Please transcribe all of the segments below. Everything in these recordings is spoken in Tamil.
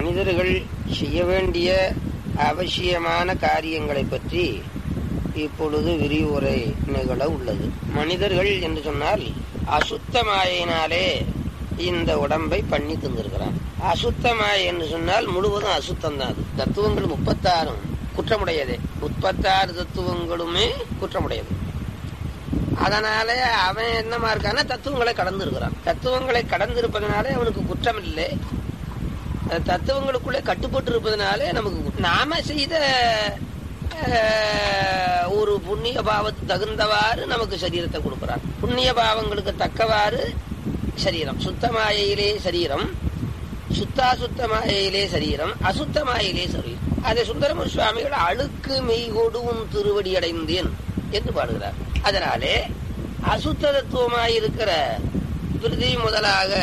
மனிதர்கள் செய்ய வேண்டிய அவசியமான காரியங்களை பற்றி இப்பொழுது விரிவுரை நிகழ உள்ளது மனிதர்கள் என்று சொன்னால் அசுத்தமாயினாலே இந்த உடம்பை பண்ணி தந்திருக்கிறான் அசுத்தமாய் என்று சொன்னால் முழுவதும் அசுத்தம் தான் அது தத்துவங்கள் முப்பத்தாறும் குற்றமுடையதே முப்பத்தாறு தத்துவங்களுமே குற்றமுடையது அதனால அவன் என்னமா இருக்கான்னா தத்துவங்களை கடந்து இருக்கிறான் தத்துவங்களை கடந்து இருப்பதனாலே அவனுக்கு குற்றம் இல்லை தத்துவங்களுக்குள்ளே கட்டுப்பட்டு இருப்பதனாலே நமக்கு குற்றம். நாம செய்த அஹ், ஒரு புண்ணிய பாவத்துக்கு தகுந்தவாறு நமக்கு சரீரத்தை கொடுக்கிறான் புண்ணிய பாவங்களுக்கு தக்கவாறு சரீரம் சுத்தமாயிலே சரீரம் சுத்தாசுத்தமாயிலே சரீரம் அசுத்தமாயிலே சரீரம் அதை சுந்தரமூர் சுவாமிகள் அழுக்கு மெய்கொடுவும் திருவடி அடைந்தேன் என்று பாடுகிறார் அதனாலே அசுத்த தத்துவமாயிருக்கிற பிரிதி முதலாக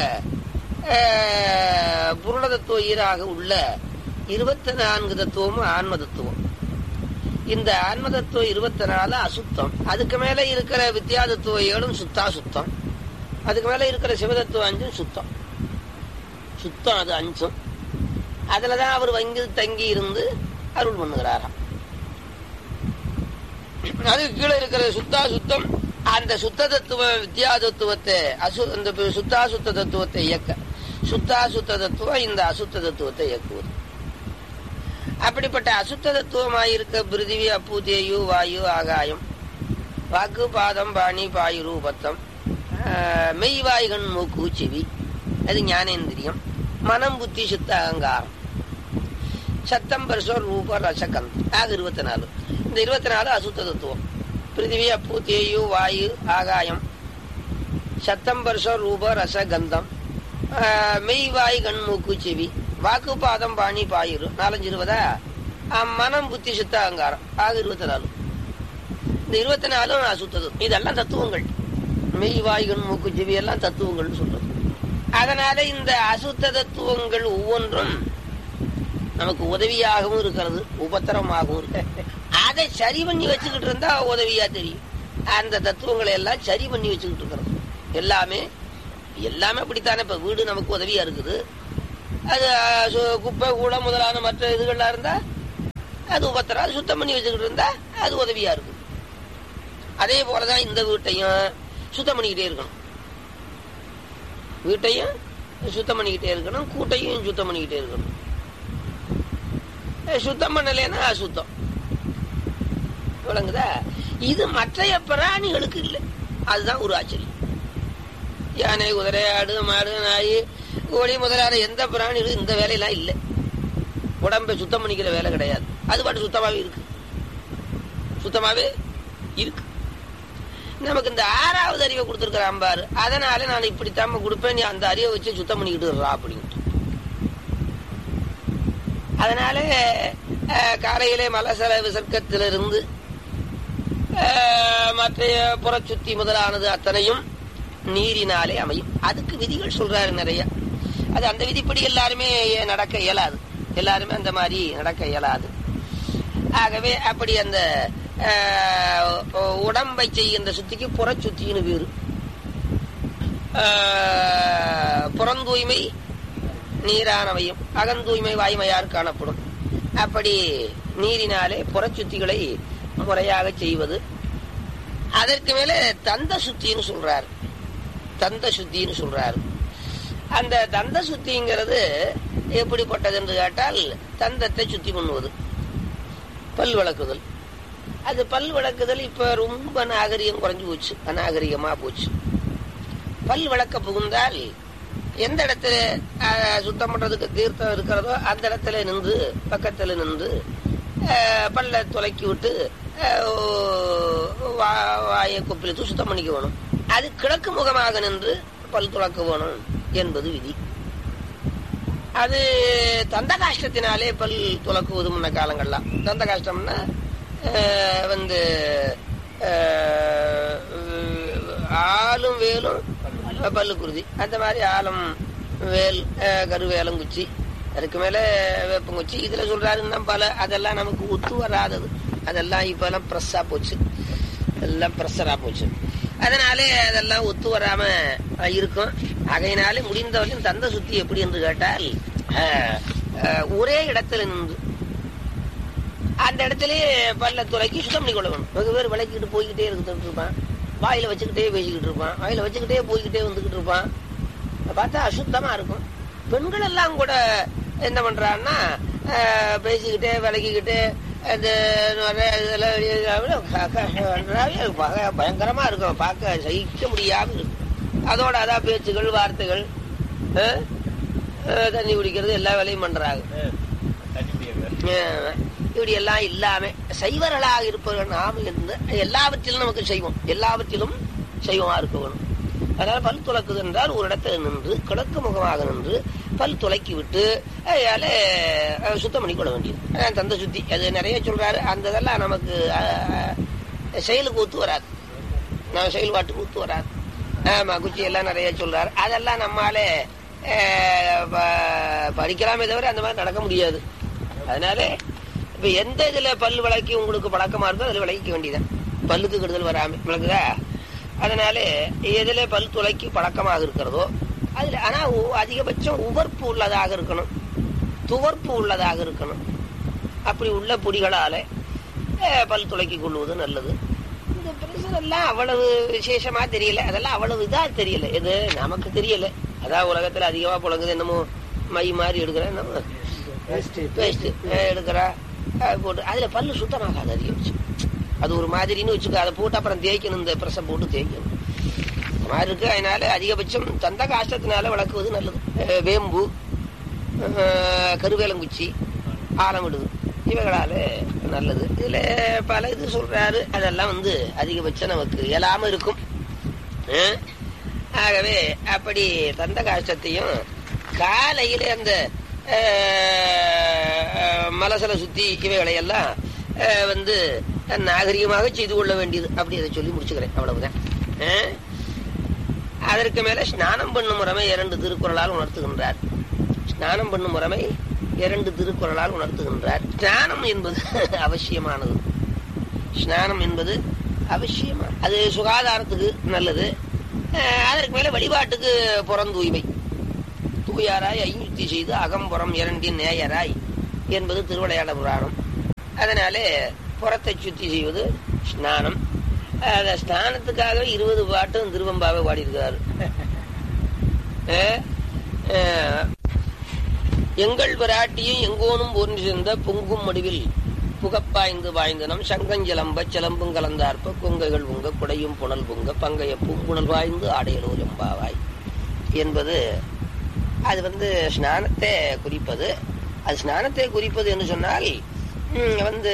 அஹ், புருண தத்துவ ஈராக உள்ள இருபத்தி நான்கு தத்துவமும் ஆன்ம தத்துவம் இந்த ஆன்ம தத்துவம் இருபத்தி நாலு அசுத்தம் அதுக்கு மேல இருக்கிற வித்யா தத்துவ ஏழும் சுத்தா சுத்தம் அதுக்கு மேல இருக்கிற சிவதத்துவம் அஞ்சும் சுத்தம் சுத்தம் அது அஞ்சும் அதுலதான் அவர் வங்கி தங்கி இருந்து அருள் பண்ணுகிறாராம் அதுக்கு கீழே இருக்கிற சுத்தா சுத்தம் அந்த சுத்த தத்துவ வித்யா தத்துவத்தை அசு அந்த சுத்தா சுத்த தத்துவத்தை இயக்க சுத்தா சுத்த தத்துவம் இந்த அசுத்த தத்துவத்தை இயக்குவது அப்படிப்பட்ட அசுத்த தத்துவமாயிருக்க பிருதிவி அப்பு தேயு வாயு ஆகாயம் வாக்கு பாதம் பாணி பாயு ரூபத்தம் ஆஹ், மெய் வாய்கண் மூக்கு செவி அது ஞானேந்திரியம் மனம் புத்தி சுத்த அகங்காரம் சத்தம் பரிசோர் ரூப ரசகம் ஆக இருபத்தி நாலு இந்த இருபத்தி நாலு அசுத்த தத்துவம் பிருத்திவி அப்பு தேயு வாயு ஆகாயம் சத்தம் பரிசோர் ரூப ரச கந்தம் ஆஹ், மெய் வாய் கண் மூக்கு செவி வாக்கு பாதம் பாணி பாயிரு நாலஞ்சு இருபதா ஆஹ், மனம் புத்தி சுத்த அகங்காரம் ஆக இருபத்தி நாலு இந்த இருபத்தி நாலும் அசுத்தது இதெல்லாம் தத்துவங்கள் மெய் வாய் கண் மூக்கு செவி எல்லாம் தத்துவங்கள்னு சொல்றது அதனால இந்த அசுத்த தத்துவங்கள் ஒவ்வொன்றும் நமக்கு உதவியாகவும் இருக்கிறது உபத்திரமாகவும் இருக்கு அதை சரி பண்ணி வச்சுக்கிட்டு இருந்தா உதவியா தெரியும் அந்த தத்துவங்களை எல்லாம் சரி பண்ணி வச்சுக்கிட்டு இருக்கிறது எல்லாமே எல்லாமே அப்படித்தானே இப்ப வீடு நமக்கு உதவியா இருக்குது அது அஹ், சு- குப்பை கூடம் முதலான மற்ற இதுகள்லாம் இருந்தா அது உபத்திரம் அது சுத்தம் பண்ணி வச்சுக்கிட்டு இருந்தா அது உதவியா இருக்கும் அதே போலதான் இந்த வீட்டையும் சுத்தம் பண்ணிக்கிட்டே இருக்கணும் வீட்டையும் சுத்தம் பண்ணிக்கிட்டே இருக்கணும் கூட்டையும் சுத்தம் பண்ணிக்கிட்டே இருக்கணும் அஹ் சுத்தம் பண்ணலைன்னா அசுத்தம் விளங்குதா இது மற்றைய பிராணிகளுக்கு இல்லை அதுதான் ஒரு ஆச்சரியம் யானை குதிரை ஆடு மாடு நாய் கோழி முதலான எந்த பிராணிகளும் இந்த வேலையெல்லாம் இல்லை உடம்பை சுத்தம் பண்ணிக்கிற வேலை கிடையாது அது பாட்டு சுத்தமாவே இருக்கு சுத்தமாவே இருக்கு நமக்கு இந்த ஆறாவது அறிவை கொடுத்துருக்கிறான் பாரு அதனால நான் இப்படித்தாம கொடுப்பேன் நீ அந்த அறிவை வச்சு சுத்தம் பண்ணிக்கிட்டு இருறா அப்படின்ட்டு அதனால அஹ், காலையிலே மலசல விசர்க்கத்திலிருந்து அஹ், மற்ற புறச்சுத்தி முதலானது அத்தனையும் நீரினாலே அமையும் அதுக்கு விதிகள் சொல்றாரு நிறைய அது அந்த விதிப்படி எல்லாருமே நடக்க இயலாது எல்லாருமே அந்த மாதிரி நடக்க இயலாது ஆகவே அப்படி அந்த அஹ், உடம்பை செய்கின்ற சுத்திக்கு புறச்சுத்தின்னு பேரு அஹ், புறந்தூய்மை நீரானவையும் அகந்தூய்மை வாய்மையார் காணப்படும் அப்படி நீரினாலே புறச்சுத்திகளை முறையாக செய்வது அதற்கு மேல தந்த சுத்தின்னு சொல்றாரு தந்த சுத்தின்னு சொல்றாரு அந்த தந்த சுத்திங்கிறது எப்படிப்பட்டது என்று கேட்டால் தந்தத்தை சுத்தி பண்ணுவது பல் விளக்குதல் அது பல் விளக்குதல் இப்ப ரொம்ப நாகரிகம் குறைஞ்சு போச்சு அநாகரிகமா போச்சு பல் விளக்க புகுந்தால் எந்த இடத்துல அஹ், சுத்தம் பண்றதுக்கு தீர்த்தம் இருக்கிறதோ அந்த இடத்துல நின்று பக்கத்துல நின்று அஹ், பல்ல துலக்கி விட்டு அஹ், வா- வாயை கொப்பிலித்து சுத்தம் பண்ணிக்க வேணும் அது கிழக்கு முகமாக நின்று பல் துளக்க வேணும் என்பது விதி அது தந்த காஷ்டத்தினாலே பல் துலக்குவது முன்ன காலங்கள்லாம் தந்த காஷ்டம்னா அஹ், வந்து அஹ், ஆளும் வேலும் பல்லு குருதி அந்த மாதிரி ஆலம் வேல் அஹ், கருவேலம் குச்சி அதுக்கு மேல வேப்பங்குச்சி இதுல சொல்றாரு இன்னும் பல அதெல்லாம் நமக்கு ஒத்து வராதது அதெல்லாம் இப்ப எல்லாம் ப்ரெஸ்ஸா போச்சு எல்லாம் ப்ரெஷரா போச்சு அதனாலே அதெல்லாம் ஒத்து வராம அஹ், இருக்கும் ஆகையினாலே முடிந்தவரையும் தந்த சுத்தி எப்படி என்று கேட்டால் அஹ், அஹ், ஒரே இடத்துல நின்று அந்த இடத்துலயே பல்ல துறைக்கு சுத்தம் பண்ணி கொள்ள வேணும் வெகு பேர் விளக்கிட்டு போய்கிட்டே இருந்துட்டு இருப்பான் வாயில வச்சுக்கிட்டே பேசிக்கிட்டு இருப்பான் வாயில வச்சுக்கிட்டே போய்கிட்டே வந்துகிட்டு இருப்பான் பார்த்தா அசுத்தமா இருக்கும் பெண்கள் எல்லாம் கூட என்ன பண்றான்னா அஹ், பேசிக்கிட்டே விளக்கிக்கிட்டு அந்த நிறைய இதெல்லாம் வெளியே க- க- நன்றாவே பக- பயங்கரமா இருக்கும் பார்க்க சகிக்க முடியாம இருக்கும் அதோட அதான் பேச்சுகள் வார்த்தைகள் அஹ், அஹ், தண்ணி குடிக்கிறது எல்லா வேலையும் பண்றாங்க அஹ், இப்படி எல்லாம் இல்லாம சைவர்களாக இருப்பவர்கள் நாம் இருந்து எல்லாவற்றிலும் நமக்கு செய்வோம் எல்லாவற்றிலும் செய்வமா இருக்க வேணும் அதனால பல் துளக்குது என்றால் ஒரு இடத்துல நின்று கிழக்கு முகமாக நின்று பல் துளக்கி விட்டு அதால அஹ், சுத்தம் பண்ணி கொள்ள வேண்டியது அதான் தந்த சுத்தி அது நிறைய சொல்றாரு அந்த இதெல்லாம் நமக்கு அஹ், செயலுக்கு ஒத்து வராது நம்ம செயல்பாட்டுக்கு ஒத்து வராது ஆமா குச்சி எல்லாம் நிறைய சொல்றாரு அதெல்லாம் நம்மாலே அஹ், ப- படிக்கலாமே தவிர அந்த மாதிரி நடக்க முடியாது அதனால இப்ப எந்த இதுல பல் விளக்கி உங்களுக்கு பழக்கமா இருக்கோ அதுல விளக்கிக்க வேண்டியதான் பல்லுக்கு கெடுதல் வராம விளக்குதா அதனால எதுல பல் துளைக்கு பழக்கமாக இருக்கிறதோ அதுல ஆனா உ- அதிகபட்சம் உவர்ப்பு உள்ளதாக இருக்கணும் துவர்ப்பு உள்ளதாக இருக்கணும் அப்படி உள்ள பொடிகளால அஹ், பல் துளைக்கி கொள்வது நல்லது இந்த பிரஷர் எல்லாம் அவ்வளவு விசேஷமா தெரியல அதெல்லாம் அவ்வளவு இதா தெரியல இது நமக்கு தெரியல அதான் உலகத்துல அதிகமா புழங்குது என்னமோ மை மாதிரி எடுக்கிறேன் என்னமோ பேஸ்ட் எடுக்கிறா அஹ் போட்டு அதுல பல்லு சுத்தமாகாது அதிகபட்சம் அது ஒரு மாதிரின்னு வச்சுக்க அதை போட்டு அப்புறம் தேய்க்கணும் இந்த பிரஷம் போட்டு தேய்க்கணும் இந்த மாதிரி இருக்கு அதனால அதிகபட்சம் தந்த காஷ்டத்தினால வளர்க்குவது நல்லது அஹ் வேம்பு அஹ் கருவேலங்குச்சி ஆலமிடுது இவைகளால நல்லது இதுல பல இது சொல்றாரு அதெல்லாம் வந்து அதிகபட்சம் நமக்கு இயலாம இருக்கும் அஹ் ஆகவே அப்படி தந்த காஷ்டத்தையும் காலையில அந்த அஹ், அஹ், மலசல சுத்தி இவைகளை எல்லாம் அஹ், வந்து நாகரிகமாக செய்து கொள்ள வேண்டியது அப்படி அதை சொல்லி முடிச்சுக்கிறேன் அவ்வளவுதான் அஹ். அதற்கு மேல ஸ்நானம் பண்ணும் முறைமை இரண்டு திருக்குறளால் உணர்த்துகின்றார் ஸ்நானம் பண்ணும் முறைமை இரண்டு திருக்குறளால் உணர்த்துகின்றார் ஸ்நானம் என்பது அவசியமானது ஸ்நானம் என்பது அவசியமா அது சுகாதாரத்துக்கு நல்லது அஹ், அதற்கு மேல வழிபாட்டுக்கு புறந்தூய்மை தூயாராய் ஐயுத்தி செய்து அகம்புறம் இரண்டின் நேயராய் என்பது திருவிளையாட புராணம் அதனாலே புறத்தை சுத்தி செய்வது ஸ்நானம் அந்த ஸ்நானத்துக்காக இருபது பாட்டும் திருவம்பாவை பாடியிருக்கிறாரு அஹ், அஹ், எங்கள் பிராட்டியும் எங்கோனும் ஒன்று சேர்ந்த பொங்கும் முடிவில் புகப்பாய்ந்து பாய்ந்தனம் சங்கஞ்சலம்ப சிலம்பும் கலந்தார்ப்ப கொங்கைகள் உங்க குடையும் புனல் பொங்க பங்கைய பூங்குணல் வாய்ந்து ஆடையலோ எம்பாவாய் என்பது அது வந்து ஸ்நானத்தை குறிப்பது அது ஸ்நானத்தை குறிப்பது என்று சொன்னால் ம், வந்து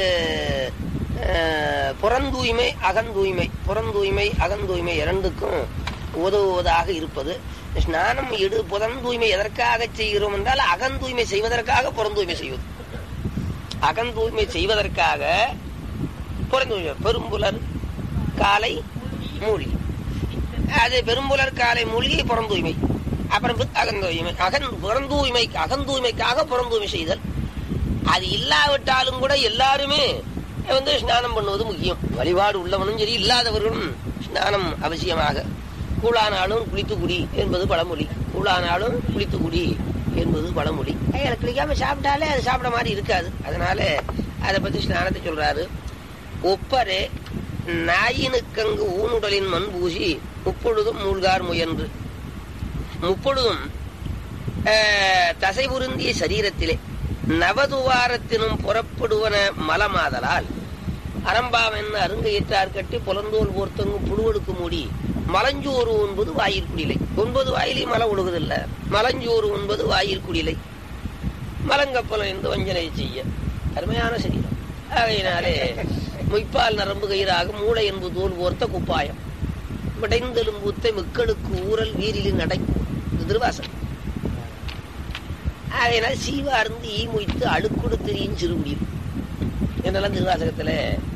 அஹ், புறந்தூய்மை அகந்தூய்மை புறந்தூய்மை அகந்தூய்மை இரண்டுக்கும் உதவுவதாக இருப்பது ஸ்நானம் இடு புறந்தூய்மை எதற்காக செய்கிறோம் என்றால் அகந்தூய்மை செய்வதற்காக புறந்தூய்மை செய்வது அகந்தூய்மை செய்வதற்காக புறந்தூய்மை பெரும்புலர் காலை மூழ்கி அது பெரும்புலர் காலை மூழ்கி புறந்தூய்மை அப்புறம் பித் அகந்தூய்மை அகன் புறந்தூய்மை அகந்தூய்மைக்காக புறந்தூய்மை செய்தல் அது இல்லாவிட்டாலும் கூட எல்லாருமே வந்து ஸ்நானம் பண்ணுவது முக்கியம் வழிபாடு உள்ளவனும் சரி இல்லாதவர்களும் ஸ்நானம் அவசியமாக கூழானாலும் குளித்து குடி என்பது பழமொழி கூழானாலும் குளித்து குடி என்பது பழமொழி அதை குளிக்காம சாப்பிட்டாலே அது சாப்பிட மாதிரி இருக்காது அதனால அதை பத்தி ஸ்நானத்தை சொல்றாரு ஒப்பரே நாயினுக்கங்கு ஊனுடலின் மண் பூசி முப்பொழுதும் மூழ்கார் முயன்று முப்பொழுதும் ஆஹ், தசை பொருந்திய சரீரத்திலே நவதுவாரத்தினும் புறப்படுவன மலமாதலால் அரம்பாவென் அருங்கையிற்றார் கட்டி புலந்தோல் போர்த்தங்கும் புழுவெடுக்கு மூடி மலஞ்சோறு உண்பது வாயிற்குடிலை ஒன்பது வாயிலையும் மலம் ஒழுகுதில்ல மலஞ்சோறு உண்பது வாயிற்குடிலை மலங்கப்பலம் என்று வஞ்சனை செய்ய அருமையான சரீரம் ஆகையினாலே மொய்ப்பால் நரம்பு கயிறாக மூளை என்பது தோல் போர்த்த குப்பாயம் விடைந்தெலும்பூத்தை மக்களுக்கு ஊரல் வீரிலின் அடைக்கும் இது திருவாசகம் ஆகையினால் சீவார்ந்து ஈ மொய்த்து அழுக்குடு திரியும் சிறுகுடியும் என்னெல்லாம் திருவாசகத்துல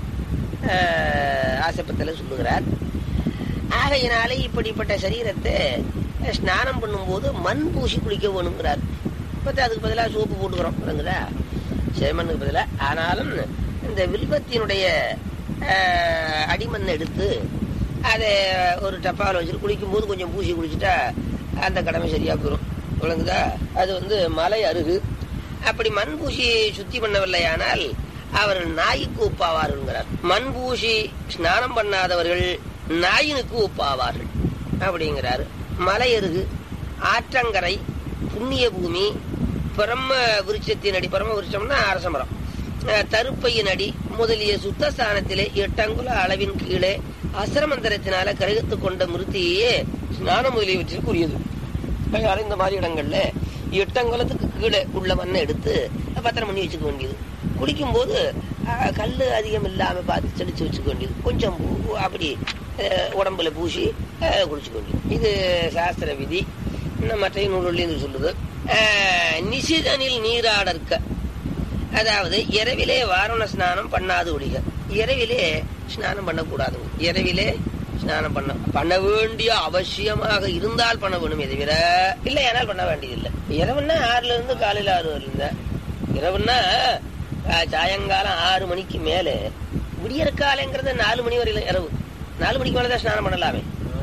ஆஹ், ஆசைப்பத்துல சொல்லுகிறார் ஆகையினாலே இப்படிப்பட்ட சரீரத்தை ஸ்நானம் பண்ணும்போது மண் பூசி குளிக்க வேணுங்கிறார் பார்த்தா அதுக்கு பதிலாக சோப்பு போட்டுக்கிறோம் இல்லைங்களா செமண்ணுக்கு பதிலாக ஆனாலும் இந்த வில்வத்தினுடைய ஆஹ், அடிமண்ணை எடுத்து அதை ஒரு டப்பாவில் வச்சுட்டு குளிக்கும்போது கொஞ்சம் பூசி குளிச்சுட்டா அந்த கடமை சரியா போயிடும் விளங்குதா அது வந்து மலை அருகு அப்படி மண் பூசி சுத்தி பண்ணவில்லையானால் அவர்கள் நாய்க்கு ஒப்பாவார்கள் மண் பூசி ஸ்நானம் பண்ணாதவர்கள் நாயினுக்கு ஒப்பாவார்கள் அப்படிங்கிறாரு மலையருகு ஆற்றங்கரை புண்ணிய பூமி பிரம்ம விருட்சத்தின் அடி பிரம்ம விருட்சம்னா அரசமரம் அஹ், தருப்பையின் அடி முதலிய சுத்தஸ்தானத்திலே எட்டங்குல அளவின் கீழே அசரமந்திரத்தினால கருகத்து கொண்ட மிருத்தியே ஸ்நான முதலியவற்றிற்கு உரியது அதனால இந்த மாதிரி இடங்கள்ல எட்டங்குலத்துக்கு கீழே உள்ள மண்ணை எடுத்து பத்திரம் பண்ணி வச்சுக்க வேண்டியது குளிக்கும் போது அஹ், கல்லு அதிகம் இல்லாம பார்த்து தெளிச்சு வச்சுக்க வேண்டியது கொஞ்சம் பூ- அப்படி அஹ், உடம்புல பூசி அஹ், குளிச்சுக்க வேண்டியது இது சாஸ்திர விதி இன்னும் மற்ற நூல்களில் சொல்லுது அஹ், நிசிதனில் நீராடற்க அதாவது இரவிலே வாரண ஸ்நானம் பண்ணாது ஒழிக இரவிலே ஸ்நானம் பண்ணக்கூடாதுங்க இரவிலே ஸ்நானம் பண்ண பண்ண வேண்டிய அவசியமாக இருந்தால் பண்ண வேணும் தவிர இல்லை ஏனால் பண்ண வேண்டியதில்லை இரவுன்னா ஆறுல இருந்து காலையில ஆறு வரல இரவுன்னா அஹ், சாயங்காலம் ஆறு மணிக்கு மேலே விடியற் காலைங்கிறது நாலு மணி வரையில இரவு நாலு மணிக்கு மேலே தான் ஸ்நானம் பண்ணலாமே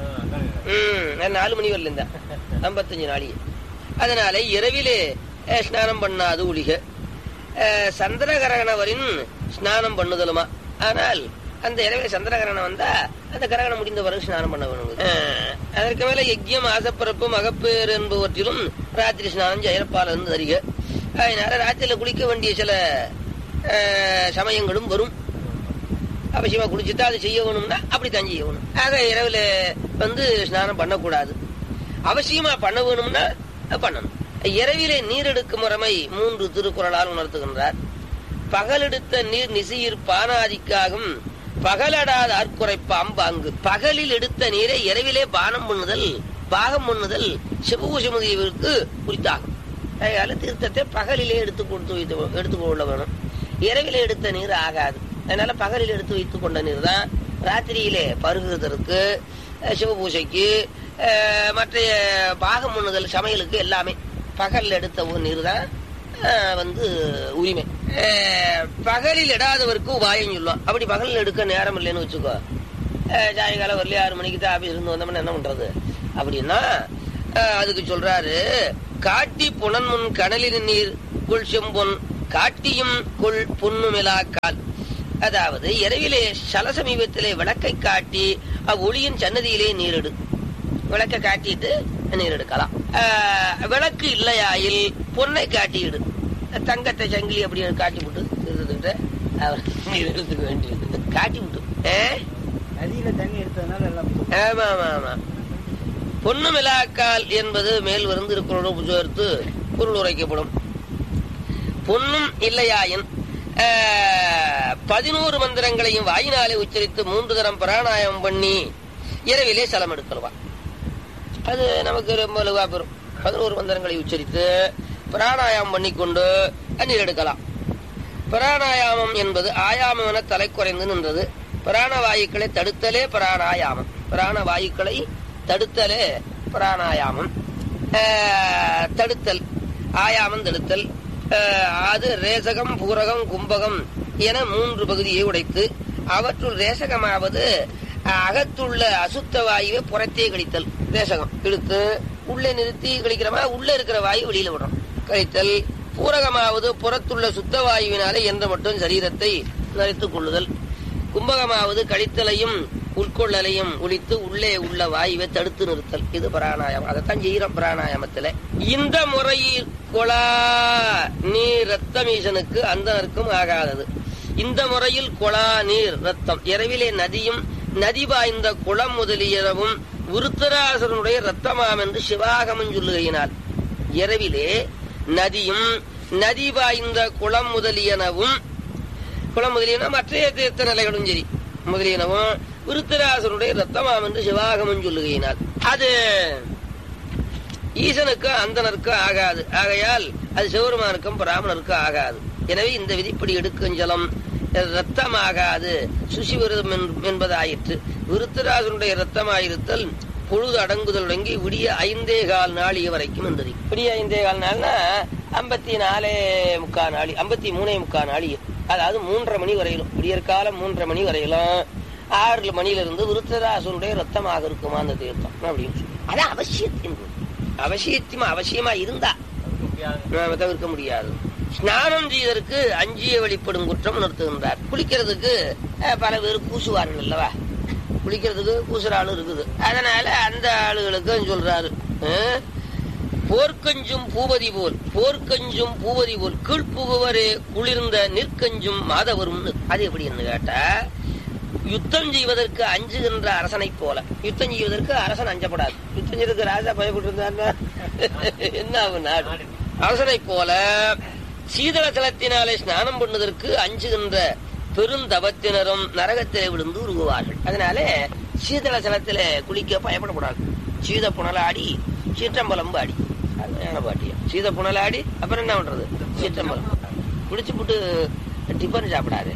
ம் நான் நாலு மணி வரல இருந்தா ஐம்பத்தஞ்சு நாளைக்கு அதனால இரவிலே அஹ், ஸ்நானம் பண்ணாது ஒழிக அஹ், சந்திரகரகணவரின் ஸ்நானம் பண்ணுதலுமா ஆனால் அந்த இரவே சந்திரகரணம் வந்தா அந்த கரகணம் முடிந்த பிறகு ஸ்நானம் பண்ண வேணும் அஹ், அதற்கு மேல யஜ்யம் ஆசப்பிறப்பு மகப்பேறு என்பவற்றிலும் ராத்திரி ஸ்நானம் ஜெயப்பால் இருந்து அறிக அதனால ராத்திரியில குளிக்க வேண்டிய சில அஹ், சமயங்களும் வரும் அவசியமா குளிச்சுட்டா அது செய்ய வேணும்னா அப்படித்தான் செய்ய வேணும் ஆக இரவுல வந்து ஸ்நானம் பண்ணக்கூடாது அவசியமா பண்ண வேணும்னா பண்ணணும் இரவிலே நீர் எடுக்கும் முறைமை மூன்று திருக்குறளால் உணர்த்துகின்றார் பகலெடுத்த நீர் நிசையிற் பானாதிக்காகும் பகலடாத ஆர்க்குறைப்பாம் பாங்கு பகலில் எடுத்த நீரை இரவிலே பானம் பண்ணுதல் பாகம் பண்ணுதல் சிவபூஷமுதியவிற்கு குறித்தாகும் அதனால தீர்த்தத்தை பகலிலே எடுத்து கொடுத்து வைத்து எடுத்துக்கொள்ள வேணும் இரவிலே எடுத்த நீர் ஆகாது அதனால பகலில் எடுத்து வைத்துக் கொண்ட நீர் தான் ராத்திரியிலே பருகுவதற்கு அஹ், சிவபூஜைக்கு அஹ், மற்ற பாகம் பண்ணுதல் சமையலுக்கு எல்லாமே பகலில் எடுத்த ஒரு நீர் தான் அஹ், வந்து உரிமை அஹ், பகலில் இடாதவருக்கு உபாயம் சொல்லுவோம் அப்படி பகலில் எடுக்க நேரம் இல்லைன்னு வச்சுக்கோ அஹ், சாயங்காலம் வரலையே ஆறு மணிக்கு தான் ஆபீஸ் இருந்து வந்தோம்னா என்ன பண்றது அப்படின்னா அஹ், அதுக்கு சொல்றாரு காட்டி புனன் முன் கடலின் நீர் குள் செம்பொன் காட்டியும் கொள் பொன்னுமிலாக்கால் அதாவது இரவிலே சல சமீபத்திலே விளக்கை காட்டி அவ்வொளியின் சன்னதியிலே நீரிடு விளக்கை காட்டிட்டு நீர் எடுக்கலாம் ஆஹ், விளக்கு இல்லையாயில் பொன்னை காட்டிடு தங்கத்தை சங்கிலி அப்படி காட்டி விட்டு இருந்துட்டு அவர் நீர் எடுத்துக்க வேண்டியது காட்டி விட்டு ஏ? நதியில தண்ணி எடுத்ததுனால எல்லாம் ஆமா ஆமா ஆமா பொன்னு மிலாக்கால் என்பது மேல் வந்து இருக்கிறோடு புஜோர்த்து பொருள் உரைக்கப்படும் பொன்னும் இல்லையாயின் ஆஹ், பதினோரு மந்திரங்களையும் வாயினாலே உச்சரித்து மூன்று தரம் பிராணாயம் பண்ணி இரவிலே சலம் எடுக்கலாம் அது நமக்கு ரொம்ப லகுவா பெறும் பதினோரு மந்திரங்களை உச்சரித்து பிராணாயாமம் பண்ணிக்கொண்டு நீர் எடுக்கலாம் பிராணாயாமம் என்பது ஆயாமம் என தலை குறைந்து நின்றது பிராணவாயுக்களை தடுத்தலே பிராணாயாமம் பிராணவாயுக்களை தடுத்தலே பிராணாயாமம் ஆஹ், தடுத்தல் ஆயாமம் தடுத்தல் ஆஹ், அது ரேசகம் பூரகம் கும்பகம் என மூன்று பகுதியை உடைத்து அவற்றுள் ரேசகமாவது அகத்துள்ள அசுத்த வாயுவை புறத்தே கழித்தல் ரேசகம் இழுத்து உள்ளே நிறுத்தி கழிக்கிறோமா உள்ள இருக்கிற வாயு வெளியில விடுறோம் கழித்தல் பூரகமாவது புறத்துள்ள சுத்த வாயுவினாலே என்ற மட்டும் சரீரத்தை நரைத்துக் கொள்ளுதல் கும்பகமாவது கழித்தலையும் உட்கொள்ளலையும் ஒழித்து உள்ளே உள்ள வாயுவை தடுத்து நிறுத்தல் இது பிராணாயாமம் அதைத்தான் செய்யறோம் பிராணாயாமத்துல இந்த முறையில் கொலா நீர் ரத்தமீசனுக்கு அந்தனருக்கும் ஆகாதது இந்த முறையில் கொலா நீர் ரத்தம் இரவிலே நதியும் நதி பாய்ந்த குளம் முதலியனவும் விருத்தராசனுடைய ரத்தமாம் என்று சிவாகமம் சொல்லுகையினார் இரவிலே நதியும் நதி பாய்ந்த குளம் முதலியனவும் குளம் முதலியன மற்ற தீர்த்த நிலைகளும் சரி முதலியனவும் விருத்தராசனுடைய ரத்தமாம் என்று சிவாகமம் சொல்லுகையினார் அது ஈசனுக்கு அந்தனருக்கு ஆகாது ஆகையால் அது சிவருமானுக்கும் பிராமணருக்கும் ஆகாது எனவே இந்த விதிப்படி எடுக்கும் ஜலம் ரத்தமாகாது சுசி விரதம் என்- என்பதாயிற்று விருத்தராசனுடைய ரத்தமாயிருத்தல் பொழுது அடங்குதல் தொடங்கி விடிய ஐந்தே கால் நாளிய வரைக்கும் இருந்தது விடிய ஐந்தே கால் நாள்னா ஐம்பத்தி நாலே முக்கா நாளி ஐம்பத்தி மூணே முக்கா நாளி அதாவது மூன்றரை மணி வரையிலும் விடியற்காலம் மூன்றரை மணி வரையிலும் ஆறு மணியிலிருந்து விருத்தராசனுடைய ரத்தமாக இருக்குமா அந்த தீர்த்தம் அப்படின்னு சொல்லி அது அவசியத்தின் அவசியத்தியமா அவசியமா இருந்தா நாம தவிர்க்க முடியாது ஸ்நானம் செய்வதற்கு அஞ்சிய வெளிப்படும் குற்றம் உணர்த்துகின்றார் குளிக்கிறதுக்கு அஹ், பல பேர் பூசுவார்கள் அல்லவா குளிக்கிறதுக்கு பூசுற ஆளு இருக்குது அதனால அந்த ஆளுகளுக்கு சொல்றாரு அஹ், போர்க்கஞ்சும் பூவதி போல் போர்க்கஞ்சும் பூவதி போல் கீழ்ப்புகுவரே குளிர்ந்த நிற்கஞ்சும் மாதவரும் அது எப்படின்னு கேட்டா யுத்தம் செய்வதற்கு அஞ்சுகின்ற அரசனை போல யுத்தம் செய்வதற்கு அரசன் அஞ்சப்படாது யுத்தம் செய்வதற்கு ராஜா பயப்பட்டு இருந்தாருன்னா என்ன ஆகும் நாடு அரசனை போல சீதள ஜலத்தினாலே ஸ்நானம் பண்ணுவதற்கு அஞ்சுகின்ற பெருந்தவத்தினரும் நரகத்திலே விழுந்து உருகுவார்கள் அதனால சீதள ஜலத்தில குளிக்க பயப்படக்கூடாது சீத புனலாடி சீற்றம்பலம் பாடி அருமையான பாட்டியம் சீத புனலாடி அப்புறம் என்ன பண்றது சீற்றம்பலம் குடிச்சு போட்டு டிஃபன் சாப்பிடாது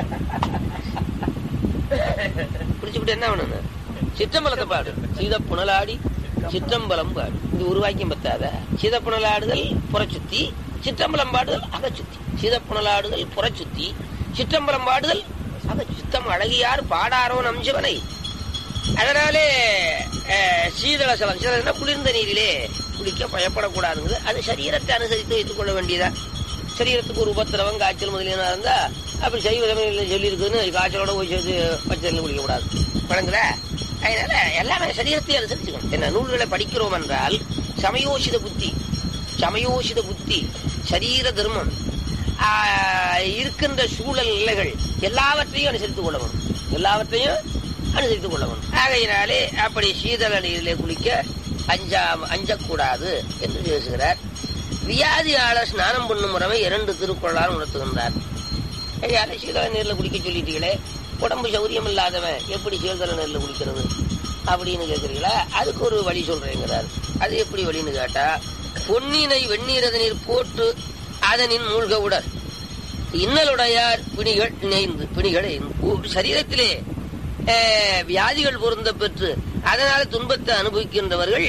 குடிச்சுட்டு என்ன பண்ணணும் சிற்றம்பலத்தை பாடு சீத புனலாடி சிற்றம்பலம் பாடு இது உருவாக்கியம் பத்தாத சீத புனலாடுதல் புறச்சுத்தி சிற்றம்பலம் பாடுதல் அகச்சுத்தி சீத புனலாடுதல் புறச்சுத்தி சிற்றம்பலம் பாடுதல் அக சித்தம் அழகியார் பாடாரோ நம்சிவனை அதனாலே அஹ், சீதள சலம் சிலதுனா குளிர்ந்த நீரிலே குளிக்க பயப்படக்கூடாதுங்க அது சரீரத்தை அனுசரித்து வைத்துக் கொள்ள வேண்டியதா சரீரத்துக்கு ஒரு உபத்திரவம் காய்ச்சல் முதலியனா இருந்தா அப்படி சைவ தமிழில் சொல்லி இருக்குன்னு காய்ச்சலோட போய் சேர்த்து பச்சரில் குளிக்க கூடாது வழங்குற அதனால எல்லாமே சரீரத்தை அனுசரிச்சுக்கணும் என்ன நூல்களை படிக்கிறோம் என்றால் சமயோசித புத்தி சமயோசித புத்தி சரீர தர்மம் ஆஹ், இருக்கின்ற சூழல் நிலைகள் எல்லாவற்றையும் அனுசரித்துக் கொள்ள வேணும் எல்லாவற்றையும் அனுசரித்துக் கொள்ள வேணும் ஆகையினாலே அப்படி சீதள நீரிலே குளிக்க அஞ்சா அஞ்சக்கூடாது என்று பேசுகிறார் வியாதியாளர் ஸ்நானம் பண்ணும் முறைமை இரண்டு திருக்குறளால் உணர்த்துகின்றார் ஐயால சீதள நீர்ல குளிக்க சொல்லிட்டீங்களே உடம்பு சௌரியம் இல்லாதவன் எப்படி சீதள நீர்ல குளிக்கிறது அப்படின்னு கேக்குறீங்களா அதுக்கு ஒரு வழி சொல்றேங்கிறார் அது எப்படி வழின்னு கேட்டா பொன்னினை வெந்நீரத நீர் போட்டு அதனின் மூழ்க உடல் இன்னலுடையார் பிணிகள் இணைந்து பிணிகள் இணைந்து. ஒரு சரீரத்திலே அஹ், வியாதிகள் பொருந்த பெற்று அதனால துன்பத்தை அனுபவிக்கின்றவர்கள்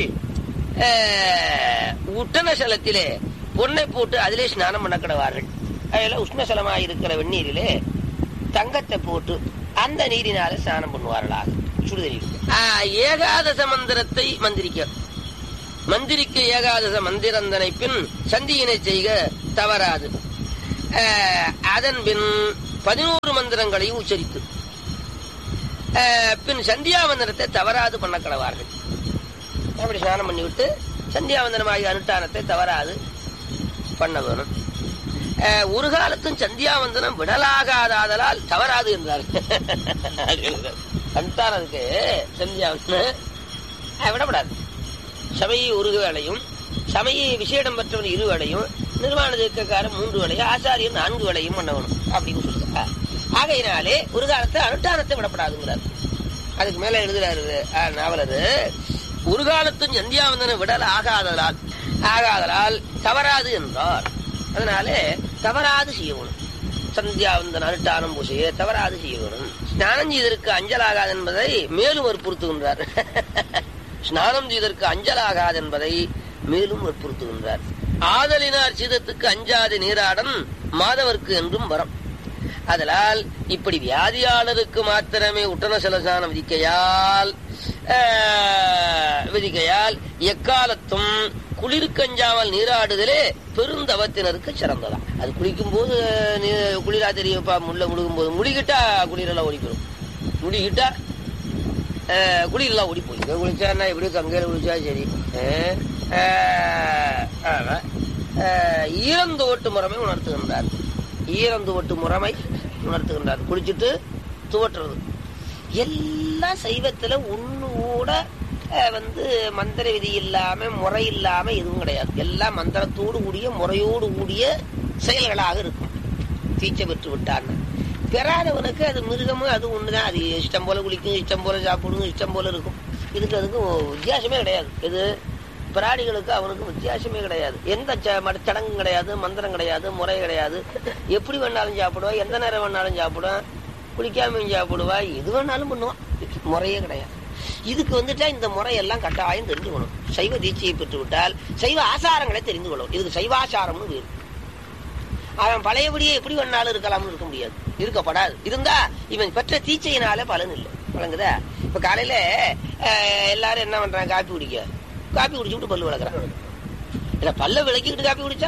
அஹ், உட்டனசலத்திலே பொன்னை போட்டு அதிலே ஸ்நானம் பண்ண கிடவார்கள் அதில் உஷ்ணசலமாக இருக்கிற வெந்நீரிலே தங்கத்தை போட்டு அந்த நீரினால ஸ்நானம் பண்ணுவார்களாக சுடுதண்ணீர் ஆஹ், ஏகாதச மந்திரத்தை மந்திரிக்க மந்திரிக்க ஏகாதச மந்திரந்தனை பின் சந்தியினை செய்க தவறாது ஆஹ், அதன் பின் பதினோரு மந்திரங்களையும் உச்சரித்து ஆஹ், பின் சந்தியாவந்தனத்தை தவறாது பண்ண கடவார்கள் அப்படி ஸ்நானம் பண்ணிவிட்டு சந்தியாவந்தனமாகிய அனுஷ்டானத்தை தவறாது பண்ண வேணும் ஆஹ், ஒரு காலத்தும் சந்தியாவந்தனம் விடலாகாதாதலால் தவறாது என்றார்கள் அனுஷ்டானத்துக்கு சந்தியாவந்தனம் ஆஹ், விடப்படாது சபையை ஒரு வேளையும் சமய விசேடம் பெற்றவன் இரு வேளையும் நிர்வாண தீர்க்கக்காரன் மூன்று வேளையும் ஆச்சாரியன் நான்கு வேளையும் பண்ணணும் அப்படின்னு சொல்லுங்க ஆகையினாலே ஒரு காலத்தை அனுஷ்டானத்தை விடப்படாதுங்கிறார் அதுக்கு மேல எழுதுறாரு ஆஹ், நாவலரு ஒரு காலத்தும் சந்தியாவந்தனை விடல் ஆகாதலால் ஆகாதலால் தவறாது என்றார் அதனாலே தவறாது செய்யணும் சந்தியாவந்தன் அனுஷ்டானம் பூசையை தவறாது செய்யணும் ஸ்நானம் செய்ததற்கு அஞ்சலாகாது என்பதை மேலும் வற்புறுத்துகின்றார் ஸ்நானம் செய்ததற்கு அஞ்சலாகாது என்பதை மேலும் வற்புறுத்துகின்றார் ஆதலினார் சீதத்துக்கு அஞ்சாத நீராடன் மாதவர்க்கு என்றும் வரம் அதனால் இப்படி வியாதியாளருக்கு மாத்திரமே உட்டன சிலசானம் விதிக்கையால் ஆஹ், விதிக்கையால் எக்காலத்தும் குளிர்கஞ்சாமல் நீராடுதலே பெருந்தவத்தினருக்கு சிறந்ததா அது குளிக்கும் போது நீ- குளிரா தெரியப்பா முள்ள முழுகும் போது முழுகிட்டா குளிரெல்லாம் ஓடிக்கிறோம் முழுகிட்டா ஆஹ், குளிரெல்லாம் ஓடி போய் இங்க குளிச்சான்னா எப்படி கங்கையில குளிச்சா சரி ஆஹ், ஆஹ், ஆமா. ஆஹ், ஈரந்தோட்டு முறைமை உணர்த்துகின்றார் ஈரந்தோட்டு முறைமை உணர்த்துகின்றார் குளிச்சுட்டு துவட்டுறது எல்லாம் சைவத்துல ஒண்ணு கூட அஹ், வந்து மந்திர விதி இல்லாம முறை இல்லாம எதுவும் கிடையாது எல்லாம் மந்திரத்தோடு கூடிய முறையோடு கூடிய செயல்களாக இருக்கும் தீச்சை பெற்று விட்டான்னு பெறாதவனுக்கு அது மிருகமும் அது ஒண்ணுதான் அது இஷ்டம் போல குளிக்கும் இஷ்டம் போல சாப்பிடும் இஷ்டம் போல இருக்கும் இதுக்கு அதுக்கும் வித்தியாசமே கிடையாது இது பிராணிகளுக்கு அவனுக்கு வித்தியாசமே கிடையாது எந்த ச- மட- சடங்கும் கிடையாது மந்திரம் கிடையாது முறை கிடையாது எப்படி வேணாலும் சாப்பிடுவான் எந்த நேரம் வேணாலும் சாப்பிடுவான் குளிக்காமையும் சாப்பிடுவா எது வேணாலும் பண்ணுவான் முறையே கிடையாது இதுக்கு வந்துட்டா இந்த முறையெல்லாம் கட்டாயம் தெரிஞ்சுக்கணும் சைவ தீட்சையை பெற்று விட்டால் சைவ ஆசாரங்களை தெரிந்து கொள்ளணும் இதுக்கு சைவாசாரம்னு வேறு அவன் பழையபடியே எப்படி வேணாலும் இருக்கலாம்னு இருக்க முடியாது இருக்கப்படாது இருந்தா இவன் பெற்ற தீச்சையினால பலன் இல்லை வழங்குதா இப்ப காலையில அஹ், எல்லாரும் என்ன பண்றாங்க காப்பி குடிக்க காப்பி குடிச்சுட்டு பல்லு விளக்குறான் இல்ல பல்ல விளக்கிக்கிட்டு காப்பி குடிச்சா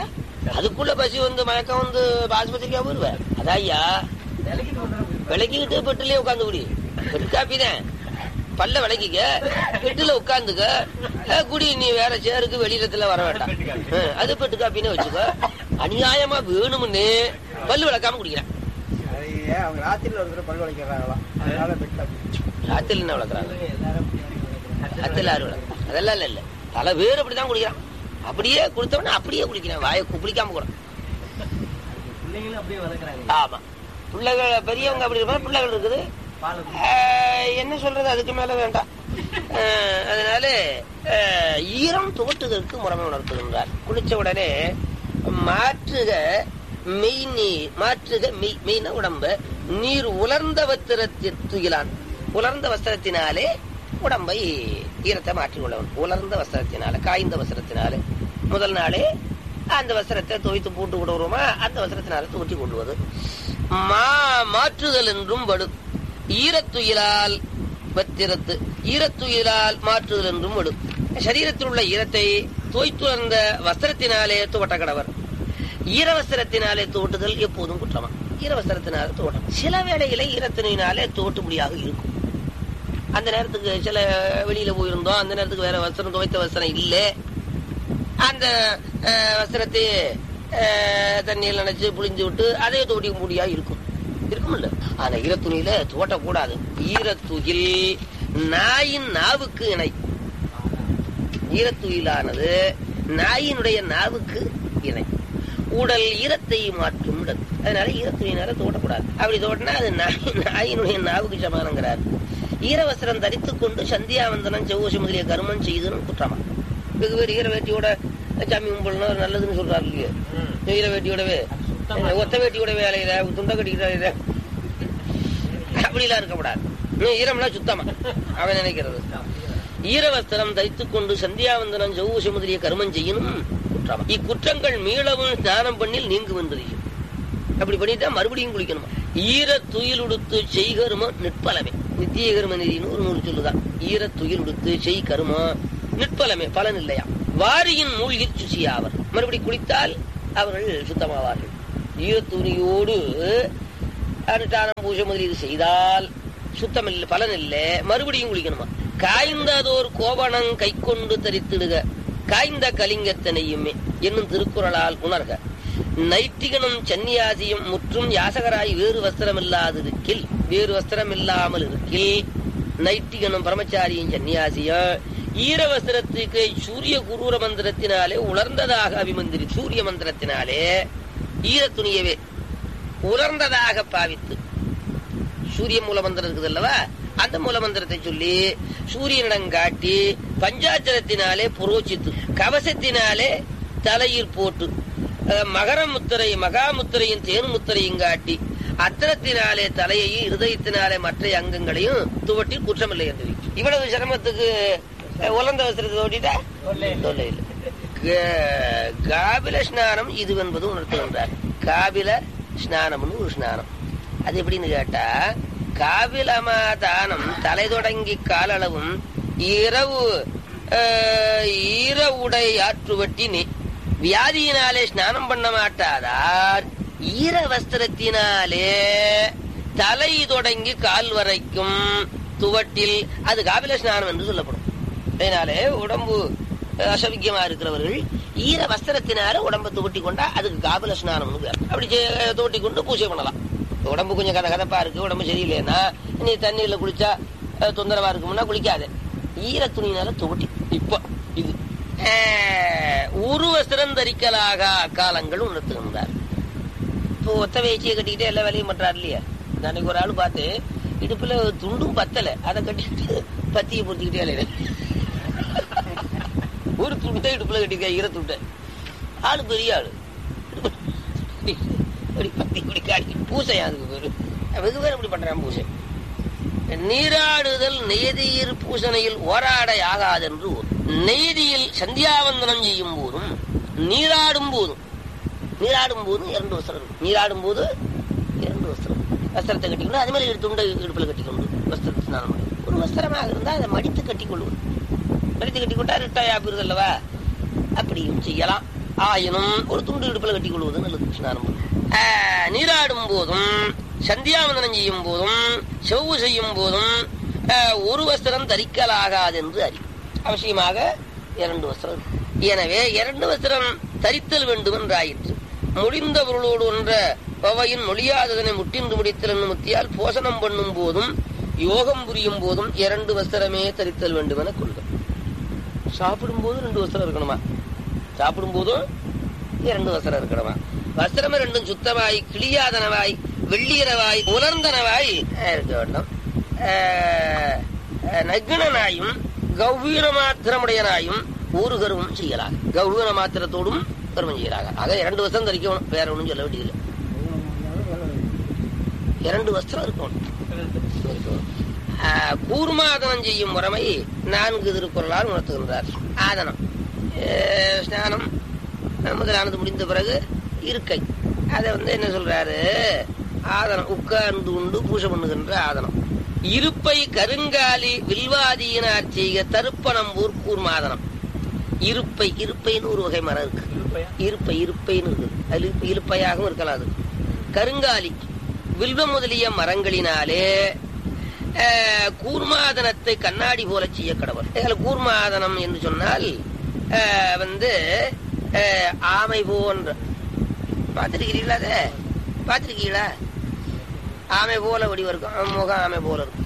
அதுக்குள்ள பசி வந்து மயக்கம் வந்து ஆஸ்பத்திரிக்கா போயிருவேன் அதான் ஐயா விலைக்கு விளக்கிக்கிட்டு பெட்டிலே உட்காந்து குடி பெட்டு காப்பி தான் பல்ல விளக்கிக்க பெட்டுல உட்காந்துக்க அஹ், குடி நீ வேற சேருக்கு வெளியிடத்துல வர வேண்டாம் அஹ், அது பெட்டு காப்பின்னு வச்சுக்கோ அநியாயமா வேணும்னு பல்லு விளக்காம குடிக்கிறேன் அது ஏன் அவங்க ராத்திரில ஒரு தடவை பல் வளைக்கிறாங்களாம் அதனால பெட்ல ராத்திரி என்ன வளர்க்குறாங்க அத்தில் ஆறு வளர்க்குறாங்க அதெல்லாம் இல்ல இல்ல பல பேர் அப்படிதான் குடிக்கிறான் அப்படியே கொடுத்தவன அப்படியே குடிக்கிறேன் வாயை குடிக்காம கூட பிள்ளைங்களும் அப்படியே வளர்க்குறாங்க ஆமா பிள்ளைகள் பெரியவங்க அப்படி இருப்பாங்க பிள்ளைகள் இருக்குது பால் ஆஹ் என்ன சொல்றது அதுக்கு மேல வேண்டாம் ஆஹ் அதனால ஆஹ் ஈரம் துவட்டுதற்கு முறைமை உணர்த்துகின்றார் குளிச்ச உடனே மாற்றுக மெய் நீர் மாற்றுக மெய் மெய்ன உடம்ப நீர் உலர்ந்த வஸ்திரத்தில் துயிலான் உலர்ந்த வஸ்திரத்தினாலே உடம்பை ஈரத்தை மாற்றிக் கொள்ளவன் உலர்ந்த வஸ்திரத்தினால காய்ந்த வஸ்திரத்தினாலே முதல் நாளே அந்த வஸ்திரத்தை துவைத்து போட்டு விடுவோமா அந்த வஸ்திரத்தினால தூட்டி கொள்வது மா மாற்றுதல் என்றும் வடு ஈரத்துயிலால் வத்திரத்து ஈரத்துயிலால் மாற்றுதல் என்றும் வடு சரீரத்தில் உள்ள ஈரத்தை தோய்த்துணர்ந்த வஸ்திரத்தினாலே துவட்ட கடவர் ஈரவஸ்திரத்தினாலே துவட்டுதல் எப்போதும் குற்றமா ஈரவஸ்திரத்தினாலே துவட்டம் சில வேளையில ஈரத்தினாலே துவட்டும்படியாக இருக்கும் அந்த நேரத்துக்கு சில வெளியில போயிருந்தோம் அந்த நேரத்துக்கு வேற வஸ்திரம் துவைத்த வஸ்திரம் இல்லை அந்த அஹ், வஸ்திரத்தை அஹ், தண்ணியில் நினைச்சு புளிஞ்சு விட்டு அதே தோட்டி முடியா இருக்கும் இருக்கும்ல ஆனா ஈரத்துணியில தோட்டக்கூடாது ஈரத்துகில் நாயின் நாவுக்கு இணை ஈரத்துயிலானது நாயினுடைய நாவுக்கு இணை உடல் ஈரத்தை மாற்றும் இடம் அதனால ஈரத்துணியினால தோட்டக்கூடாது அப்படி தோட்டினா அது நாய் நாயினுடைய நாவுக்கு சமானங்கிறார் ஈரவஸ்திரம் தரித்துக் கொண்டு சந்தியாவந்தனம் செவ்வசி முதலிய கருமம் செய்துன்னு குற்றமா வெகு பேர் ஈர வேட்டியோட சாமி கும்பிடணும் அது நல்லதுன்னு சொல்றாரு இல்லையோ ஈர வேட்டியோடவே ஒத்த வேட்டியோட வேலையில துண்டை கட்டிக்கிட்ட அப்படிலாம் இருக்கக்கூடாது இன்னும் ஈரம்னா சுத்தமா அவன் நினைக்கிறது ஈரவஸ்திரம் தரித்துக் கொண்டு சந்தியாவந்தனம் செவ்வசி முதலிய கருமம் செய்யணும் குற்றமா இக்குற்றங்கள் மீளவும் ஸ்நானம் பண்ணில் நீங்கும் என்றியும் அப்படி பண்ணிட்டா மறுபடியும் குளிக்கணுமா ஈர துயில் உடுத்து செய் கருமம் நிற்பலமே நித்திய கரும நிதினு ஒரு நூறு சொல்லுதான் ஈர துயில் உடுத்து செய் கருமம் நிற்பலமே பலன் இல்லையா வாரியின் மூழ்கி சுசியாவர் மறுபடி குளித்தால் அவர்கள் சுத்தமாவார்கள் ஈர துணியோடு அனுஷ்டானம் பூஜை முதலீடு செய்தால் சுத்தம் இல்லை பலன் இல்லை மறுபடியும் குளிக்கணுமா காய்ந்ததோர் கோவணம் கை கொண்டு தரித்திடுக காய்ந்த கலிங்கத்தனையுமே என்னும் திருக்குறளால் உணர்க நைட்டிகனும் சன்னியாசியும் முற்றும் யாசகராய் வேறு வஸ்திரம் இல்லாதிருக்கில் வேறு வஸ்திரம் இல்லாமல் இருக்கில் நைட்டிகனும் பிரம்மச்சாரியும் சன்னியாசியும் ஈர வஸ்திரத்துக்கு சூரிய குரூர மந்திரத்தினாலே உலர்ந்ததாக அபிமந்திரி சூரிய மந்திரத்தினாலே ஈர துணியவே உலர்ந்ததாக பாவித்து சூரிய மூலமந்திரம் இருக்குது அல்லவா அந்த மூலமந்திரத்தை சொல்லி சூரியனிடம் காட்டி பஞ்சாச்சரத்தினாலே புரோச்சித்து கவசத்தினாலே தலையில் போட்டு அஹ், மகர முத்திரை மகாமுத்திரையும் தேனு முத்திரையும் காட்டி அத்திரத்தினாலே தலையையும் இருதயத்தினாலே மற்ற அங்கங்களையும் துவட்டி குற்றமில்லை என்று வை. இவ்வளவு சிரமத்துக்கு அஹ், உலர்ந்த வஸ்திரத்தை தோட்டிட்டா தொல்லை இல்லை க- காபில ஸ்நானம் இது என்பது உணர்த்துகின்றார் காபில ஸ்நானம்னு ஒரு ஸ்நானம் அது எப்படின்னு கேட்டா காபிலமா தானம் தலை தொடங்கி காலளவும் இரவு அஹ், ஈர உடை ஆற்றுவட்டி நீ வியாதியினாலே ஸ்நானம் பண்ண மாட்டாதார் ஈர வஸ்திரத்தினாலே தலை தொடங்கி கால் வரைக்கும் துவட்டில் அது காபில ஸ்நானம் என்று சொல்லப்படும் அதனாலே உடம்பு அசவிக்கியமா இருக்கிறவர்கள் ஈர வஸ்திரத்தினால உடம்பை துவட்டி கொண்டா அதுக்கு காபில ஸ்நானம்னு பேர் அப்படி செ- துவட்டி கொண்டு பூஜை பண்ணலாம் உடம்பு கொஞ்சம் கத கதப்பா இருக்கு உடம்பு சரியில்லைன்னா நீ தண்ணீர்ல குளிச்சா அஹ், தொந்தரவா இருக்கும்னா குளிக்காத ஈர துணியினால துவட்டி இப்போ இது அஹ், உரு வஸ்திரம் தரிக்கலாக காலங்கள் உணர்த்துகின்றார் இப்போ ஒத்த வேச்சியை கட்டிக்கிட்டே எல்லா வேலையும் பண்றாரு இல்லையா நான் அன்னைக்கு ஒரு ஆள் பார்த்து இடுப்புல துண்டும் பத்தல அதை கட்டிக்கிட்டு பத்தியை பொறுத்திக்கிட்டே இல்லையா ஒரு துண்டை இடுப்புல கட்டிக்க ஈர துண்டை ஆளு பெரிய ஆளு இப்படி பத்தி இப்படி காட்டி பூசை அதுக்கு பேரு வெகு பேர் இப்படி பண்றான் பூசை நீராடுதல் நெய்தியில் பூசணையில் ஓராடை ஆகாதென்று ஊர். நெய்தியில் சந்தியாவந்தனம் செய்யும் போதும் நீராடும் போதும் நீராடும் போதும் இரண்டு வஸ்திரம் இருக்கும். நீராடும் போது இரண்டு வஸ்திரம் வஸ்திரத்தை கட்டிக்கொண்டு அது மாதிரி துண்டை இடுப்புல கட்டிக்கொண்டு வஸ்திரத்தை ஸ்நானம் பண்ணி ஒரு வஸ்திரமாக இருந்தால் அதை மடித்து கட்டிக்கொள்வது மடித்து கட்டிக்கொண்டா ரிட்டாய் ஆப்பிடுது அல்லவா அப்படியும் செய்யலாம் ஆயினும் ஒரு துண்டு இடுப்பில் கட்டிக் கொள்வது நல்லது ஸ்நானம் பண்ணும். ஆஹ், நீராடும் போதும் சந்தியாவந்தனம் செய்யும் போதும் செவ்வு செய்யும் போதும் ஆஹ், ஒரு வஸ்திரம் தரிக்கலாகாது என்று அறி அவசியமாக இரண்டு வஸ்திரம் இருக்கும். எனவே இரண்டு வஸ்திரம் தரித்தல் வேண்டும் என்றாயிற்று முடிந்த பொருளோடு ஒன்ற பவையின் மொழியாததனை முட்டின்று முடித்தல் என்னும் முத்தியால் போசனம் பண்ணும் போதும் யோகம் புரியும் போதும் இரண்டு வஸ்திரமே தரித்தல் வேண்டும் என கொள்க சாப்பிடும் போதும் ரெண்டு வஸ்திரம் இருக்கணுமா சாப்பிடும் போதும் இரண்டு வஸ்திரம் இருக்கணுமா வஸ்திரம் ரெண்டும் சுத்தமாய் கிளியாதனவாய் வெள்ளியரவாய் உலர்ந்தனவாய் அஹ், இருக்க வேண்டும் அஹ், அஹ், நக்னனாயும் கௌவீன மாத்திரமுடையனாயும் ஒரு கருவம் செய்யலாம் கௌவீன மாத்திரத்தோடும் கருவம் செய்யலாக ஆக இரண்டு வஸ்திரம் தரிக்கணும் வேற ஒன்றும் சொல்ல வேண்டியதில்லை இரண்டு வஸ்திரம் இருக்கணும் இருக்கணும். ஆஹ், கூர்மாதனம் செய்யும் முறைமை நான்கு திருக்குறளால் உணர்த்துகின்றார் ஆதனம் அஹ், ஸ்நானம் அஹ், முதலானது முடிந்த பிறகு இருக்கை அதை வந்து என்ன சொல்றாரு ஆதனம் உட்கார்ந்து உண்டு பூஜை பண்ணுகின்ற ஆதனம் இருப்பை கருங்காலி வில்வாதியினார் செய்க தருப்பணம்பூர் கூர்மாதனம் இருப்பை இருப்பைன்னு ஒரு வகை மரம் இருக்கு இருப்பை இருப்பைன்னு இருக்குது அது இருப்பை- இருப்பையாகவும் இருக்கலாம் அது கருங்காலி வில்வம் முதலிய மரங்களினாலே அஹ், கூர்மாதனத்தை கண்ணாடி போல செய்ய கடவுள் இதில் கூர்மாதனம் என்று சொன்னால் அஹ், வந்து அஹ், ஆமை போன்ற பார்த்துருக்கிறீங்களா அதை பார்த்துருக்கீங்களா ஆமை போல வடிவம் இருக்கும் முகம் ஆமை போல இருக்கும்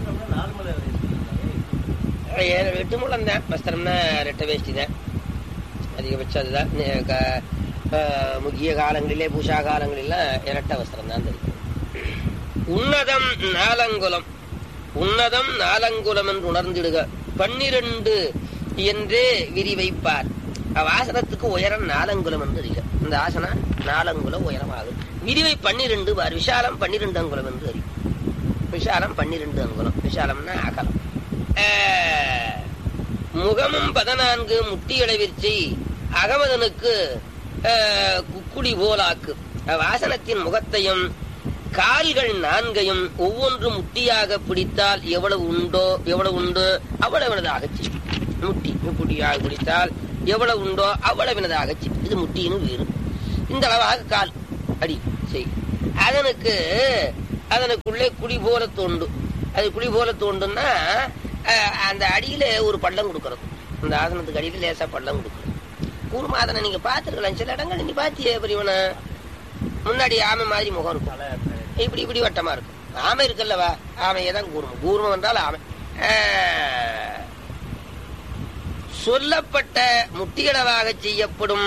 ஏ- எட்டு முழம் தான் வஸ்திரம்னா ரெட்டை வேஷ்டி தான் அதிகபட்சம் அதுதான் நே- க- அஹ், முக்கிய காலங்களிலே பூஷா காலங்களிலாம் இரட்டை வஸ்திரம் தான் தெரியும் உன்னதம் நாலங்குலம் உன்னதம் நாலங்குலம் என்று உணர்ந்திடுக பன்னிரண்டு என்றே விரிவைப்பார் அவ்வாசனத்துக்கு உயரம் நாலங்குலம் என்று அறிக இந்த ஆசனம் நாலங்குலம் உயரமாகும் விரிவை பன்னிரண்டு பார் விஷாலம் பன்னிரண்டு அங்குலம் என்று அறி விஷாலம் பன்னிரண்டு அங்குலம் விஷாலம்னா அகலம் ஆஹ், முகமும் பதினான்கு முட்டியளவிற்சி அகமதனுக்கு ஆஹ், குக்குடி போலாக்கு வாசனத்தின் முகத்தையும் கால்கள் நான்கையும் ஒவ்வொன்று முட்டியாக பிடித்தால் எவ்வளவு உண்டோ எவ்வளவு உண்டோ அவ்வளவினதாக செய்யும் முட்டி முட்டியாக பிடித்தால் எவ்வளவு உண்டோ அவ்வளவினதாக செய்யும் இது முட்டின்னு வேறு இந்த அளவாக கால் அடி செய் அதனுக்கு அதனுக்குள்ளே குழி போல தோண்டு அது குழி போல தோண்டுன்னா அஹ், அந்த அடியில ஒரு பள்ளம் கொடுக்கறது அந்த ஆசனத்துக்கு அடியில லேசா பள்ளம் கொடுக்கறது கூர்மாதனை நீங்க பார்த்துருக்கலாம் சில இடங்கள் நீங்க பாத்தியே பெரியவன முன்னாடி ஆமை மாதிரி முகம் இருக்கும் இப்படி இப்படி வட்டமா இருக்கும் ஆமை இருக்குல்லவா ஆமையை தான் கூர்மம் கூர்மம் என்றால் ஆமை ஆஹ், சொல்லப்பட்ட முட்டிகளவாக செய்யப்படும்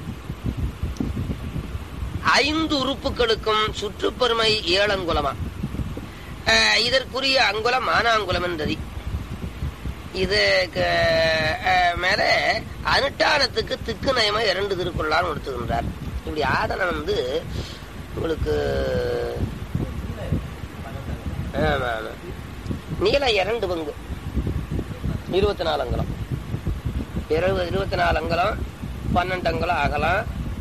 ஐந்து உறுப்புகளுக்கும் சுற்றுப்பெருமை ஏழங்குலமா ஆஹ், இதற்குரிய அங்குலம் மானாங்குலம் என்றது இதுக்கு ஆஹ், மேல அனுஷ்டானத்துக்கு திக்கு நயமா இரண்டு திருக்குறளால் நடத்துகின்றார் இப்படி ஆதனம் வந்து உங்களுக்கு ஆமா ஆமா நீளம் இரண்டு பங்கு இருபத்தி நாலு அங்குலம் இருபது இருபத்தி நாலு அங்குலம் பன்னெண்டு அங்குலம் அகலம்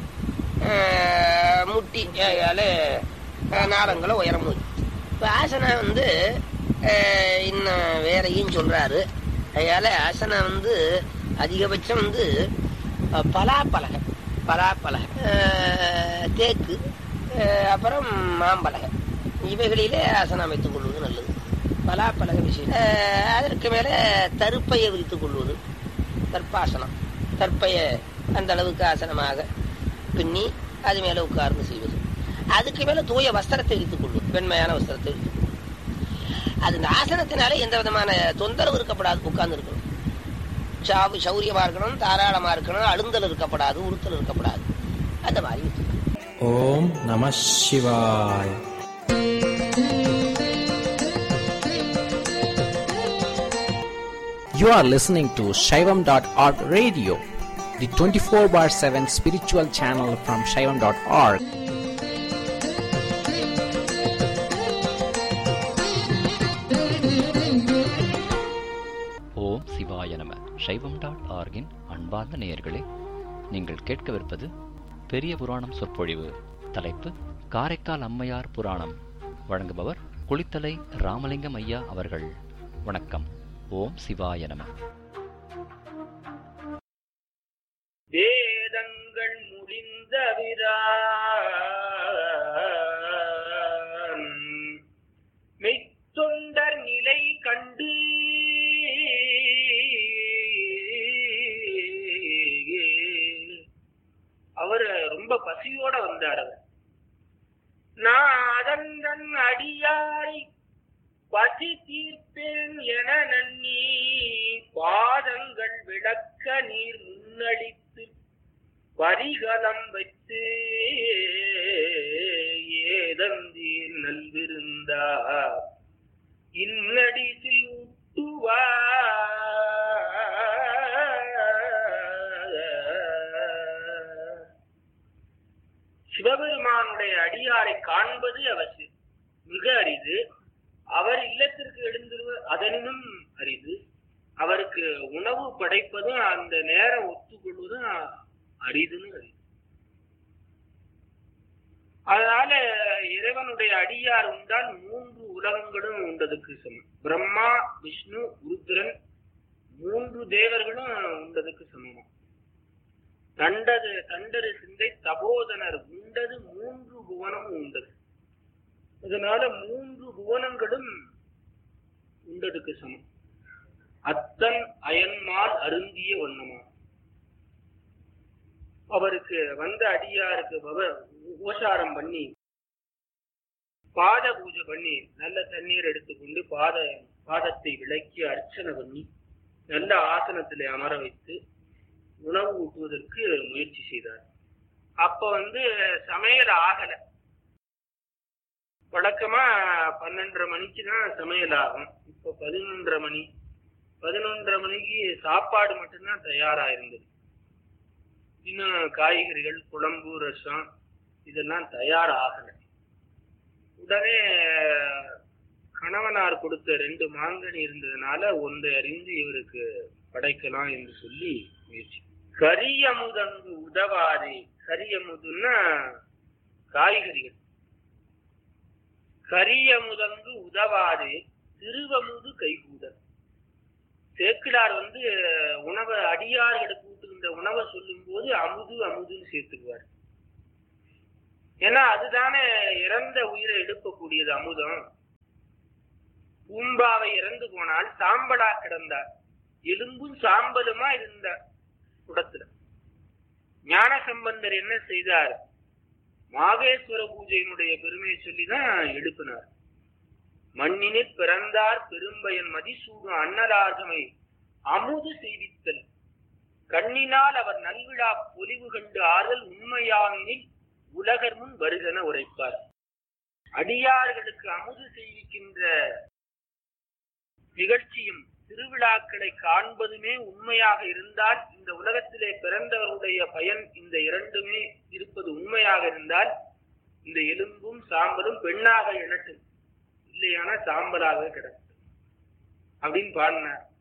ஆஹ், முட்டி ஏழு ஆஹ், நாலு அங்குலம் உயரம் இப்போ ஆசனா வந்து ஆஹ், இன்னும் வேறையும் சொல்றாரு அதனால ஆசனா வந்து அதிகபட்சம் வந்து அஹ், பலாப்பலகை பலாப்பலகை ஆஹ், தேக்கு ஆஹ், அப்புறம் மாம்பலகை இவைகளிலே ஆசனம் அமைத்துக் கொள்வது நல்லது பலாப்பலகை விஷயம் ஆஹ், அதற்கு மேல தருப்பையை விரித்துக் கொள்வது தற்பாசனம் தற்பைய அந்த அளவுக்கு ஆசனமாக பின்னி அது மேல உட்கார்ந்து செய்வது அதுக்கு மேல தூய வஸ்திரத்தை விரித்துக் கொள்வது வெண்மையான வஸ்திரத்தை விரித்துக் கொள்வது அது இந்த ஆசனத்தினாலே எந்த விதமான தொந்தரவு இருக்கப்படாது உட்கார்ந்து இருக்கணும் சாவு சௌரியமா இருக்கணும் தாராளமா இருக்கணும் அழுந்தல் இருக்கப்படாது உறுத்தல் இருக்கப்படாது அந்த மாதிரி விரித்துக் கொள்வது. ஓம் நம சிவாய் You are listening to Shaivam.org radio, the 24 bar 7 spiritual channel from Shaivam.org. ஓம் சிவாய நம சைவம் டாட் ஆர்கின் அன்பார்ந்த நேயர்களே நீங்கள் கேட்கவிருப்பது பெரிய புராணம் சொற்பொழிவு தலைப்பு காரைக்கால் அம்மையார் புராணம் வழங்குபவர் குளித்தலை ராமலிங்கம் ஐயா அவர்கள் வணக்கம் ஓம் சிவாய நம வேதங்கள் பாதங்கள் முடிந்தவிரான் மெய்த்தொண்டர் நிலை கண்டு அவர் ரொம்ப பசியோட வந்தார் அவர் நான் அதன் அடியாரை பசி தீர்ப்பேன் என நன்னி பாதங்கள் விளக்க நீர் முன்னளித்து பரிகலம் வைத்து ஏதந்தீர் நல்விருந்தா இன்னடிசில் ஊட்டுவா சிவபெருமானுடைய அடியாரை காண்பது அவசியம் மிக அரிது அவர் இல்லத்திற்கு எழுந்திருவது அதனினும் அரிது அவருக்கு உணவு படைப்பதும் அந்த நேரம் ஒத்துக்கொள்வதும் அரிதுன்னு அரிது அதனால இறைவனுடைய அடியார் உண்டால் மூன்று உலகங்களும் உண்டதுக்கு சமம் பிரம்மா விஷ்ணு ருத்ரன் மூன்று தேவர்களும் உண்டதுக்கு சமம் தண்டது தண்டரு சிந்தை தபோதனர் உண்டது மூன்று புவனமும் உண்டது அதனால மூன்று புவனங்களும் உண்டதுக்கு சமம் அத்தன் அயன்மால் அருந்திய வண்ணமா அவருக்கு வந்த அடியாருக்கு பவ- உபசாரம் பண்ணி பாத பூஜை பண்ணி நல்ல தண்ணீர் எடுத்துக்கொண்டு பாத பாதத்தை விளக்கி அர்ச்சனை பண்ணி நல்ல ஆசனத்திலே அமர வைத்து உணவு ஊட்டுவதற்கு முயற்சி செய்தார் அப்ப வந்து சமையல் ஆகல வழக்கமா பன்னெண்டரை மணிக்கு தான் சமையல் ஆகும் இப்ப பதினொன்றரை மணி பதினொன்றரை மணிக்கு சாப்பாடு மட்டும்தான் தயாரா இருந்தது இன்னும் காய்கறிகள் குழம்பு ரசம் இதெல்லாம் தயார் ஆகல உடனே கணவனார் கொடுத்த ரெண்டு மாங்கனி இருந்ததுனால ஒன்றை அறிந்து இவருக்கு படைக்கலாம் என்று சொல்லி முயற்சி கரியமுதங்கு உதவாதே கரியமுதுன்னா காய்கறிகள் கரியமுதங்கு உதவாதே திருவமுது கைகூடல் சேக்கிடார் வந்து உணவை அடியார்களுக்கு ஊட்டுகின்ற உணவை சொல்லும் போது அமுது அமுதுன்னு சேர்த்துக்குவார் ஏன்னா அதுதானே இறந்த உயிரை எழுப்பக்கூடியது அமுதம் பூம்பாவை இறந்து போனால் சாம்பலா கிடந்தார் எலும்பும் சாம்பலுமா இருந்தார் குடத்துல ஞான சம்பந்தர் என்ன செய்தார் மாகேஸ்வர பூஜையினுடைய பெருமையை சொல்லிதான் எழுப்பினார் மண்ணினிற் பிறந்தார் பெரும்பயன் மதிசூடும் அன்னலார்கமை அமுது செய்தித்தல் கண்ணினால் அவர் நல்விழா பொலிவு கண்டு ஆறுதல் உண்மையானில் உலகர் முன் வருகென உரைப்பார் அடியார்களுக்கு அமுது செய்விக்கின்ற நிகழ்ச்சியும் திருவிழாக்களை காண்பதுமே உண்மையாக இருந்தால் இந்த உலகத்திலே பிறந்தவருடைய பயன் இந்த இரண்டுமே இருப்பது உண்மையாக இருந்தால் இந்த எலும்பும் சாம்பலும் பெண்ணாக எழட்டும் இல்லையானா சாம்பலாக கிடக்கும் அப்படின்னு பாடினார்